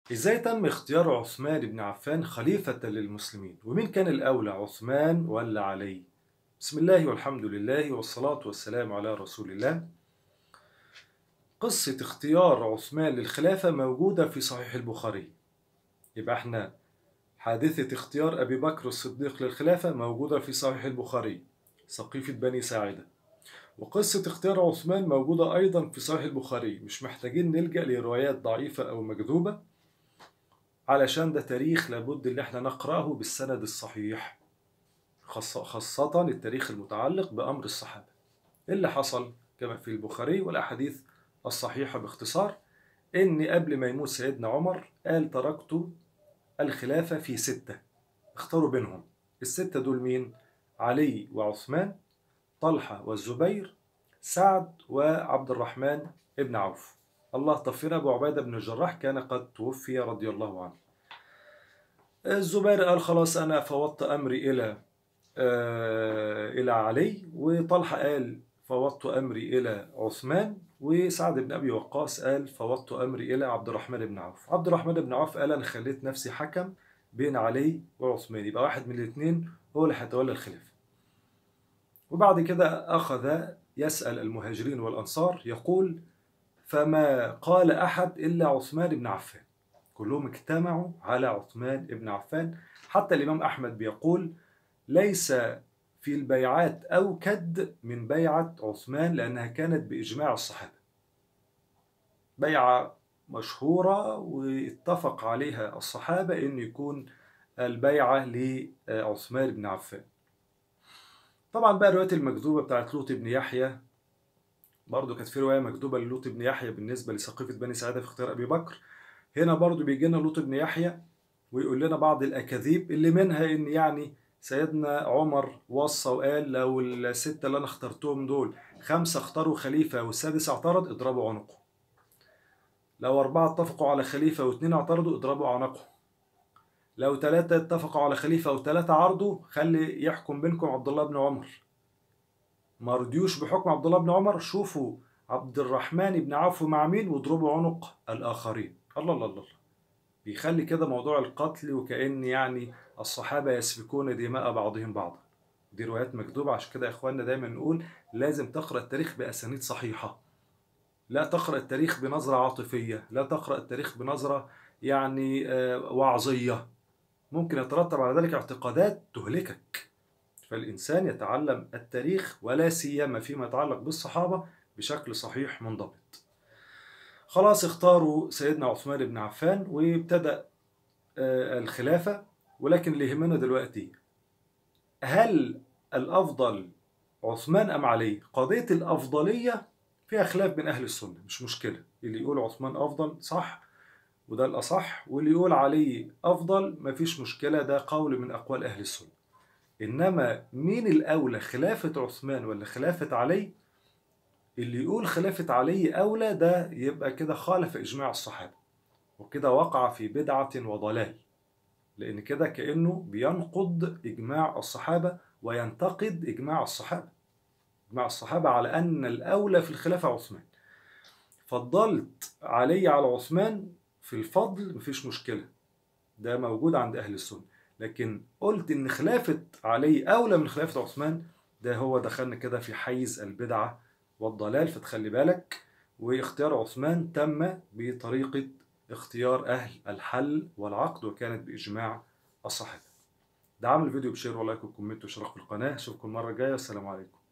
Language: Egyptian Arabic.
إزاي تم اختيار عثمان بن عفان خليفة للمسلمين؟ ومين كان الأولى عثمان ولا علي؟ بسم الله والحمد لله والصلاة والسلام على رسول الله. قصة اختيار عثمان للخلافة موجودة في صحيح البخاري. يبقى احنا حادثة اختيار أبي بكر الصديق للخلافة موجودة في صحيح البخاري. سقيفة بني ساعدة. وقصة اختيار عثمان موجودة أيضا في صحيح البخاري مش محتاجين نلجأ لروايات ضعيفة أو مكذوبة علشان ده تاريخ لابد ان احنا نقرأه بالسند الصحيح خاصة التاريخ المتعلق بأمر الصحابة اللي حصل كما في البخاري والأحاديث الصحيحة باختصار إن قبل ما يموت سيدنا عمر قال تركت الخلافة في ستة اختاروا بينهم الستة دول مين؟ علي وعثمان طلحة والزبير سعد وعبد الرحمن ابن عوف الله طفنا أبو عبيدة بن الجراح كان قد توفي رضي الله عنه الزبير قال خلاص أنا فوضت أمري إلى آه إلى علي وطلحة قال فوضت أمري إلى عثمان وسعد بن أبي وقاص قال فوضت أمري إلى عبد الرحمن بن عوف عبد الرحمن بن عوف قال أنا خليت نفسي حكم بين علي وعثمان يبقى واحد من الاثنين هو اللي هيتولى الخلافة وبعد كده أخذ يسأل المهاجرين والأنصار يقول فما قال أحد إلا عثمان بن عفان كلهم اجتمعوا على عثمان بن عفان حتى الإمام أحمد بيقول ليس في البيعات أوكد من بيعة عثمان لأنها كانت بإجماع الصحابة بيعة مشهورة واتفق عليها الصحابة أن يكون البيعة لعثمان بن عفان طبعا بقى الروايات المكذوبة بتاعت لوط بن يحيى برضه كانت في رواية مكذوبة للوط بن يحيى بالنسبة لسقيفة بني سعادة في اختيار أبي بكر هنا برضه بيجي لنا لوط بن يحيى ويقول لنا بعض الأكاذيب اللي منها إن يعني سيدنا عمر وصى وقال لو الستة اللي أنا اخترتهم دول خمسة اختاروا خليفة والسادس اعترض اضربوا عنقه لو أربعة اتفقوا على خليفة واثنين اعترضوا اضربوا عنقه لو ثلاثة اتفقوا على خليفة وثلاثة عرضوا خلي يحكم بينكم عبد الله بن عمر ما رضيوش بحكم عبد الله بن عمر شوفوا عبد الرحمن بن عوف مع مين واضربوا عنق الآخرين الله الله الله بيخلي كده موضوع القتل وكأن يعني الصحابة يسفكون دماء بعضهم بعضا دي روايات مكذوبة عشان كده يا إخواننا دايما نقول لازم تقرأ التاريخ بأسانيد صحيحة لا تقرأ التاريخ بنظرة عاطفية لا تقرأ التاريخ بنظرة يعني وعظية ممكن يترتب على ذلك اعتقادات تهلكك فالإنسان يتعلم التاريخ ولا سيما فيما يتعلق بالصحابة بشكل صحيح منضبط خلاص اختاروا سيدنا عثمان بن عفان وابتدأ الخلافة ولكن اللي يهمنا دلوقتي هل الأفضل عثمان أم علي؟ قضية الأفضلية فيها خلاف بين أهل السنة مش مشكلة اللي يقول عثمان أفضل صح وده الأصح واللي يقول علي أفضل مفيش مشكلة ده قول من أقوال أهل السنة إنما مين الأولى خلافة عثمان ولا خلافة علي اللي يقول خلافة علي أولى ده يبقى كده خالف إجماع الصحابة وكده وقع في بدعة وضلال لأن كده كأنه بينقض إجماع الصحابة وينتقد إجماع الصحابة إجماع الصحابة على أن الأولى في الخلافة عثمان فضلت علي على عثمان في الفضل مفيش مشكلة ده موجود عند أهل السنة لكن قلت إن خلافة علي أولى من خلافة عثمان ده هو دخلنا كده في حيز البدعة والضلال فتخلي بالك واختيار عثمان تم بطريقة اختيار أهل الحل والعقد وكانت بإجماع الصحابة دعم الفيديو بشير ولايك وكومنت واشتراك في القناة أشوفكم المرة الجاية والسلام عليكم